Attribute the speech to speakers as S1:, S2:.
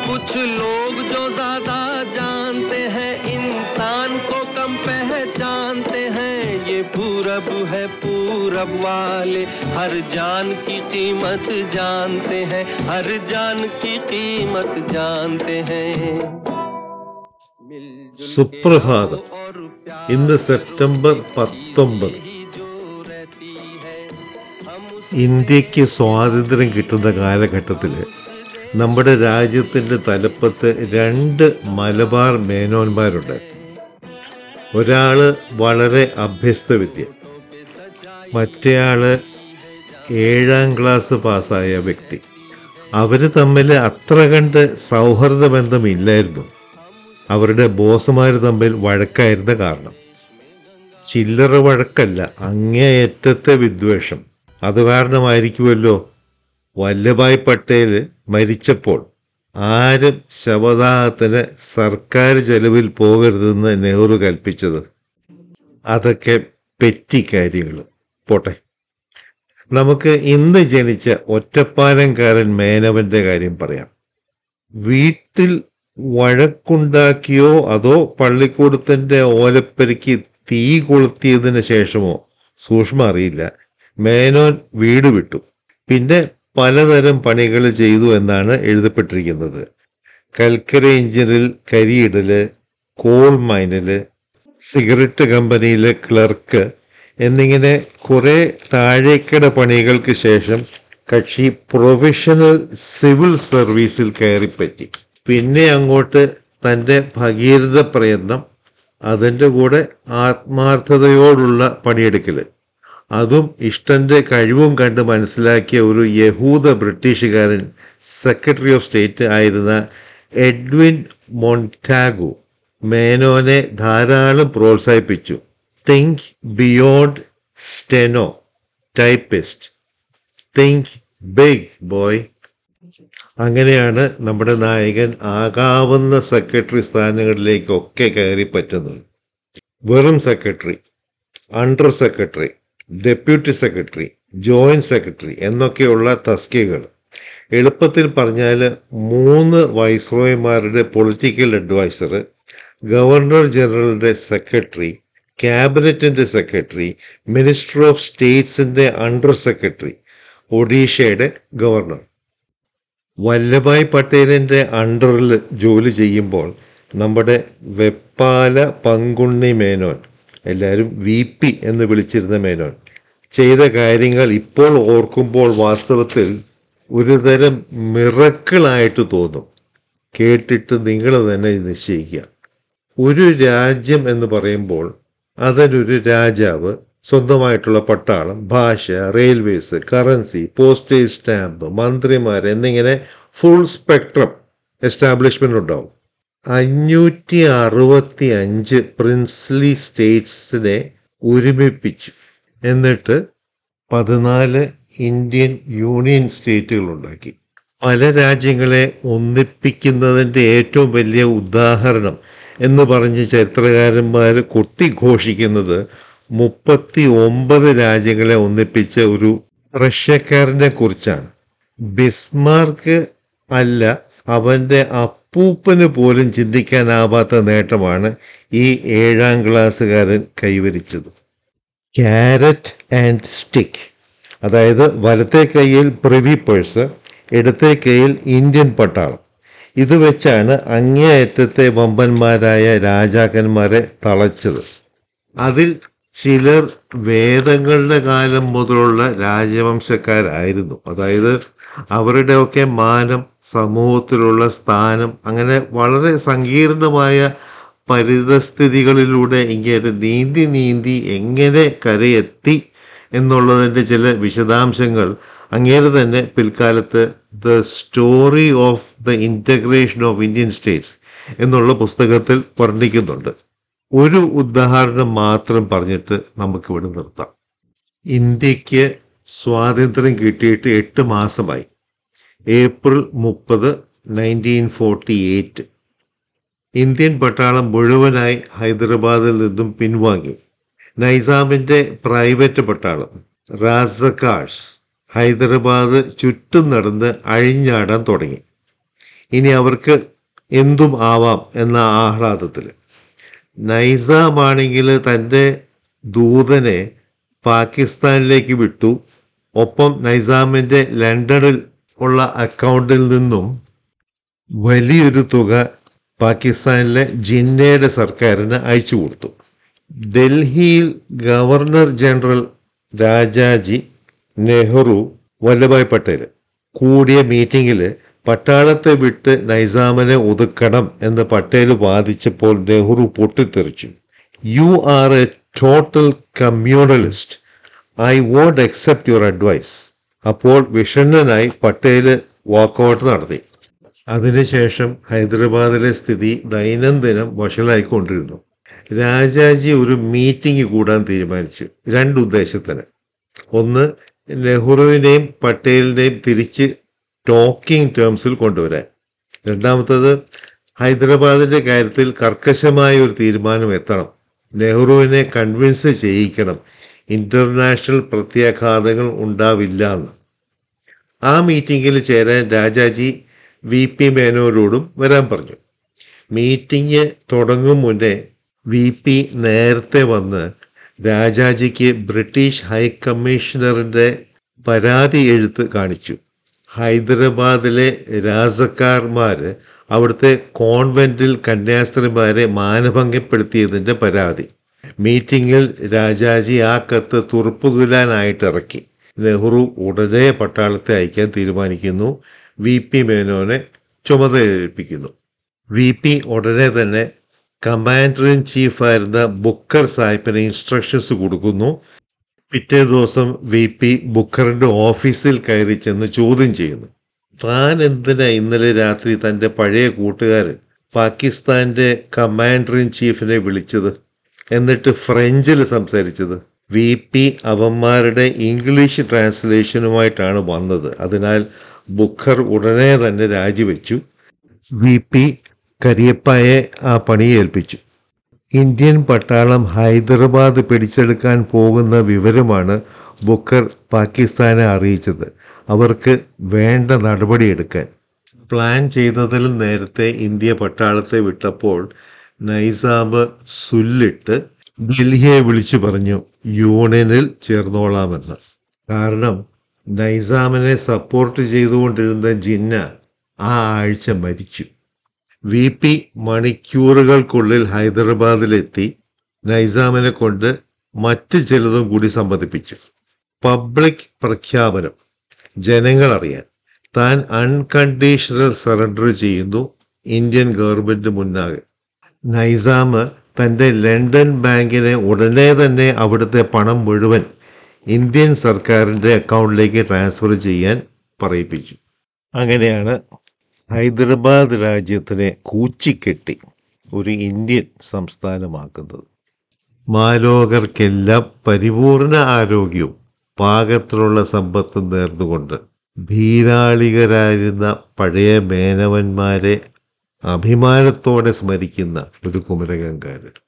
S1: कुछ लोग जो ज्यादा जानते हैं इंसान को कम पहचानते हैं ये पूरब है पूरब वाले हर जान की कीमत जानते हैं हर जान की कीमत जानते हैं मिलजुल के
S2: സുപ്രഭാതം
S1: रहो और प्यार
S2: ഇന്ന് സെപ്റ്റംബർ പത്തൊമ്പത്
S1: ही जो रहती है हम उस
S2: ഇന്ത്യക്ക് സ്വാതന്ത്ര്യം കിട്ടുന്ന കാലഘട്ടത്തിൽ നമ്മുടെ രാജ്യത്തിൻ്റെ തലപ്പത്ത് രണ്ട് മലബാർ മേനോന്മാരുണ്ട് ഒരാൾ വളരെ അഭ്യസ്ത വിദ്യ മറ്റേയാള് ഏഴാം ക്ലാസ് പാസ്സായ വ്യക്തി അവർ തമ്മിൽ അത്ര കണ്ട് സൗഹൃദ ബന്ധമില്ലായിരുന്നു അവരുടെ ബോസുമാർ തമ്മിൽ വഴക്കായിരുന്ന കാരണം ചില്ലറ വഴക്കല്ല അങ്ങേയറ്റത്തെ വിദ്വേഷം അത് കാരണമായിരിക്കുമല്ലോ വല്ലഭായ് പട്ടേൽ മരിച്ചപ്പോൾ ആരും ശവദാഹത്തിന് സർക്കാർ ചെലവിൽ പോകരുതെന്ന് നെഹ്റു കൽപ്പിച്ചത് അതൊക്കെ പെറ്റി കാര്യങ്ങൾ പോട്ടെ നമുക്ക് ഇന്ന് ജനിച്ച ഒറ്റപ്പാലംകാരൻ മേനവന്റെ കാര്യം പറയാം വീട്ടിൽ വഴക്കുണ്ടാക്കിയോ അതോ പള്ളിക്കൂടത്തിന്റെ ഓലപ്പരിക്ക് തീ കൊളുത്തിയതിന് ശേഷമോ സൂക്ഷ്മം അറിയില്ല മേനോൻ വീട് വിട്ടു പിന്നെ പലതരം പണികൾ ചെയ്തു എന്നാണ് എഴുതപ്പെട്ടിരിക്കുന്നത് കൽക്കര എഞ്ചിനിൽ കരിയിടല് കോൾ മൈനില് സിഗരറ്റ് കമ്പനിയിലെ ക്ലർക്ക് എന്നിങ്ങനെ കുറെ താഴേക്കിട പണികൾക്ക് ശേഷം കക്ഷി പ്രൊഫഷണൽ സിവിൽ സർവീസിൽ കയറിപ്പറ്റി പിന്നെ അങ്ങോട്ട് തൻ്റെ ഭഗീരഥ പ്രയത്നം അതിൻ്റെ കൂടെ ആത്മാർത്ഥതയോടുള്ള പണിയെടുക്കൽ അതും ഇഷ്ടന്റെ കഴിവും കണ്ട് മനസ്സിലാക്കിയ ഒരു യഹൂദ ബ്രിട്ടീഷുകാരൻ സെക്രട്ടറി ഓഫ് സ്റ്റേറ്റ് ആയിരുന്ന എഡ്വിൻ മൊണ്ടാഗു മേനോനെ ധാരാളം പ്രോത്സാഹിപ്പിച്ചു think beyond steno typist think big boy അങ്ങനെയാണ് നമ്മുടെ നായകൻ ആകാവുന്ന സെക്രട്ടറി സ്ഥാനങ്ങളിലേക്കൊക്കെ കയറി പറ്റുന്നത് വെറും secretary under secretary deputy secretary joint secretary എന്നൊക്കെയുള്ള തസ്കികൾ എളുപ്പത്തിൽ പറഞ്ഞാൽ മൂന്ന് വൈസ്രോയമാരുടെ പൊളിറ്റിക്കൽ അഡ്വൈസർ ഗവർണർ ജനറലിന്റെ സെക്രട്ടറി ക്യാബിനറ്റിന്റെ സെക്രട്ടറി മിനിസ്റ്റർ ഓഫ് സ്റ്റേറ്റ്സിന്റെ അണ്ടർ സെക്രട്ടറി ഒഡീഷയുടെ ഗവർണർ വല്ലഭായ് പട്ടേലിന്റെ അണ്ടറിൽ ജോലി ചെയ്യുമ്പോൾ നമ്മുടെ വെപ്പാല പങ്കുണ്ണി മേനോൻ എല്ലാവരും വി പി എന്ന് വിളിച്ചിരുന്ന മേനോൻ ചെയ്ത കാര്യങ്ങൾ ഇപ്പോൾ ഓർക്കുമ്പോൾ വാസ്തവത്തിൽ ഒരുതരം മിറക്കിളായിട്ട് തോന്നും കേട്ടിട്ട് നിങ്ങൾ തന്നെ നിശ്ചയിക്കുക ഒരു രാജ്യം എന്ന് പറയുമ്പോൾ അതിനൊരു രാജാവ് സ്വന്തമായിട്ടുള്ള പട്ടാളം ഭാഷ റെയിൽവേസ് കറൻസി പോസ്റ്റേജ് സ്റ്റാമ്പ് മന്ത്രിമാർ എന്നിങ്ങനെ ഫുൾ സ്പെക്ട്രം എസ്റ്റാബ്ലിഷ്മെന്റ് ഉണ്ടാവും അഞ്ഞൂറ്റി അറുപത്തി അഞ്ച് പ്രിൻസ്ലി സ്റ്റേറ്റ്സിനെ ഒരുമിപ്പിച്ചു എന്നിട്ട് പതിനാല് ഇന്ത്യൻ യൂണിയൻ സ്റ്റേറ്റുകൾ ഉണ്ടാക്കി പല രാജ്യങ്ങളെ ഒന്നിപ്പിക്കുന്നതിൻ്റെ ഏറ്റവും വലിയ ഉദാഹരണം എന്ന് പറഞ്ഞ് ചരിത്രകാരന്മാർ കൊട്ടിഘോഷിക്കുന്നത് മുപ്പത്തി ഒമ്പത് രാജ്യങ്ങളെ ഒന്നിപ്പിച്ച ഒരു റഷ്യക്കാരനെ കുറിച്ചാണ് ബിസ്മാർക്ക് അല്ല അവൻ്റെ അപ്പൂപ്പന് പോലും ചിന്തിക്കാനാവാത്ത നേട്ടമാണ് ഈ ഏഴാം ക്ലാസ്സുകാരൻ കൈവരിച്ചത് ക്യാരറ്റ് ആൻഡ് സ്റ്റിക്ക് അതായത് വലത്തെ കൈയിൽ പ്രിവി പേഴ്സ് ഇടത്തെ കൈയിൽ ഇന്ത്യൻ പട്ടാളം ഇത് വെച്ചാണ് അങ്ങേയറ്റത്തെ വമ്പന്മാരായ രാജാക്കന്മാരെ തളച്ചത് അതിൽ ചിലർ വേദങ്ങളുടെ കാലം മുതലുള്ള രാജവംശക്കാരായിരുന്നു അതായത് അവരുടെയൊക്കെ മാനം സമൂഹത്തിലുള്ള സ്ഥാനം അങ്ങനെ വളരെ സങ്കീർണമായ പരിതസ്ഥിതികളിലൂടെ ഇങ്ങനെ നീന്തി നീന്തി എങ്ങനെ കരയെത്തി എന്നുള്ളതിൻ്റെ ചില വിശദാംശങ്ങൾ അങ്ങേരെ തന്നെ പിൽക്കാലത്ത് The Story of the Integration of Indian States എന്നുള്ള പുസ്തകത്തിൽ വർണ്ണിക്കുന്നുണ്ട് ഒരു ഉദാഹരണം മാത്രം പറഞ്ഞിട്ട് നമുക്ക് ഇവിടെ നിർത്താം ഇന്ത്യക്ക് സ്വാതന്ത്ര്യം കിട്ടിയിട്ട് എട്ട് മാസമായി ഏപ്രിൽ മുപ്പത് നയൻറ്റീൻ ഫോർട്ടി എയ്റ്റ് ഇന്ത്യൻ പട്ടാളം മുഴുവനായി ഹൈദരാബാദിൽ നിന്നും പിൻവാങ്ങി നൈസാമിൻ്റെ പ്രൈവറ്റ് പട്ടാളം റാസക്കാഴ്സ് ഹൈദരാബാദ് ചുറ്റും നടന്ന് അഴിഞ്ഞാടാൻ തുടങ്ങി ഇനി അവർക്ക് എന്തും ആവാം എന്ന ആഹ്ലാദത്തിൽ നൈസാമാണെങ്കിൽ തൻ്റെ ദൂതനെ പാകിസ്ഥാനിലേക്ക് വിട്ടു ഒപ്പം നൈസാമിൻ്റെ ലണ്ടനിൽ ഉള്ള അക്കൗണ്ടിൽ നിന്നും വലിയൊരു തുക പാകിസ്ഥാനിലെ ജിന്നയുടെ സർക്കാരിന് അയച്ചു കൊടുത്തു ഡൽഹിയിൽ ഗവർണർ ജനറൽ രാജാജി നെഹ്റു വല്ലഭായ് പട്ടേൽ കൂടിയ മീറ്റിംഗിൽ പട്ടാളത്തെ വിട്ട് നൈസാമിനെ ഒതുക്കണം എന്ന് പട്ടേൽ വാദിച്ചപ്പോൾ നെഹ്റു പൊട്ടിത്തെറിച്ചു you are a total communalist I won't accept your advice അപ്പോൾ വിഷണ്ണനായി പട്ടേൽ വാക്കൗട്ട് നടത്തി അതിനുശേഷം ഹൈദരാബാദിലെ സ്ഥിതി ദൈനംദിനം വഷളായിക്കൊണ്ടിരുന്നു രാജാജി ഒരു മീറ്റിംഗ് കൂടാൻ തീരുമാനിച്ചു രണ്ട് ഉദ്ദേശത്തിന് ഒന്ന് നെഹ്റുവിനെയും പട്ടേലിനെയും തിരിച്ച് ടോക്കിംഗ് ടേംസിൽ കൊണ്ടുവരാൻ രണ്ടാമത്തത് ഹൈദരാബാദിന്റെ കാര്യത്തിൽ കർക്കശമായ ഒരു തീരുമാനം എത്തണം നെഹ്റുവിനെ കൺവിൻസ് ചെയ്യിക്കണം ഇന്റർനാഷണൽ പ്രത്യാഘാതങ്ങൾ ഉണ്ടാവില്ല എന്ന് ആ മീറ്റിംഗിൽ ചേരാൻ രാജാജി വി പി മേനോനോടും വരാൻ പറഞ്ഞു മീറ്റിംഗ് തുടങ്ങും മുന്നേ വി പി നേരത്തെ വന്ന് രാജാജിക്ക് ബ്രിട്ടീഷ് ഹൈക്കമ്മീഷണറിൻ്റെ പരാതി എഴുത്ത് കാണിച്ചു ഹൈദരാബാദിലെ രാസക്കാർമാർ അവിടുത്തെ കോൺവെന്റിൽ കന്യാസ്ത്രീമാരെ മാനഭംഗപ്പെടുത്തിയതിൻ്റെ പരാതി മീറ്റിംഗിൽ രാജാജി ആ കത്ത് തുറപ്പുകുലാനായിട്ട് ഇറക്കി നെഹ്റു ഉടനെ പട്ടാളത്തെ അയക്കാൻ തീരുമാനിക്കുന്നു വി പി മേനോനെ ചുമതലയേൽപ്പിക്കുന്നു വി പി ഉടനെ തന്നെ കമാൻഡർ ഇൻ ചീഫായിരുന്ന ബുക്കർ സാഹിബിന് ഇൻസ്ട്രക്ഷൻസ് കൊടുക്കുന്നു പിറ്റേ ദിവസം വി പി ബുക്കറിന്റെ ഓഫീസിൽ കയറി ചെന്ന് ചോദ്യം ചെയ്യുന്നു താൻ എന്തിനാ ഇന്നലെ രാത്രി തൻ്റെ പഴയ കൂട്ടുകാരൻ പാകിസ്ഥാന്റെ കമാൻഡർ ഇൻ ചീഫിനെ വിളിച്ചത് എന്നിട്ട് ഫ്രഞ്ചിൽ സംസാരിച്ചത് വി പി അവന്മാരുടെ ഇംഗ്ലീഷ് ട്രാൻസ്ലേഷനുമായിട്ടാണ് വന്നത് അതിനാൽ ബുക്കർ ഉടനെ തന്നെ രാജിവെച്ചു വി പി കരിയപ്പായെ ആ പണി ഏൽപ്പിച്ചു ഇന്ത്യൻ പട്ടാളം ഹൈദരാബാദ് പിടിച്ചെടുക്കാൻ പോകുന്ന വിവരമാണ് ബുക്കർ പാകിസ്ഥാനെ അറിയിച്ചത് അവർക്ക് വേണ്ട നടപടിയെടുക്കാൻ പ്ലാൻ ചെയ്തതിലും നേരത്തെ ഇന്ത്യ പട്ടാളത്തെ വിട്ടപ്പോൾ നൈസാബ് സുല്ലിട്ട് ഡൽഹിയെ വിളിച്ചു പറഞ്ഞു യൂണിയനിൽ ചേർന്നോളാമെന്ന് കാരണം നൈസാമിനെ സപ്പോർട്ട് ചെയ്തുകൊണ്ടിരുന്ന ജിന്ന ആ ആഴ്ച മരിച്ചു വി പി മണിക്കൂറുകൾക്കുള്ളിൽ ഹൈദരാബാദിലെത്തി നൈസാമിനെ കൊണ്ട് മറ്റ് ചിലതും കൂടി സമ്മതിപ്പിച്ചു പബ്ലിക് പ്രഖ്യാപനം ജനങ്ങൾ അറിയാൻ താൻ അൺകണ്ടീഷണൽ സറണ്ടർ ചെയ്യുന്നു ഇന്ത്യൻ ഗവൺമെന്റ് മുന്നാകെ നൈസാം തൻ്റെ ലണ്ടൻ ബാങ്കിനെ ഉടനെ തന്നെ അവിടുത്തെ പണം മുഴുവൻ ഇന്ത്യൻ സർക്കാരിൻ്റെ അക്കൗണ്ടിലേക്ക് ട്രാൻസ്ഫർ ചെയ്യാൻ പറയിപ്പിച്ചു അങ്ങനെയാണ് ഹൈദരാബാദ് രാജ്യത്തിനെ കൂച്ചിക്കെട്ടി ഒരു ഇന്ത്യൻ സംസ്ഥാനമാക്കുന്നത് മാലോകർക്കെല്ലാം പരിപൂർണ ആരോഗ്യവും പാകത്തിലുള്ള സമ്പത്തും നേർന്നുകൊണ്ട് ധീരാളികരായിരുന്ന പഴയ മേനവന്മാരെ അഭിമാനത്തോടെ സ്മരിക്കുന്ന ഒരു കുമരകങ്കാരൻ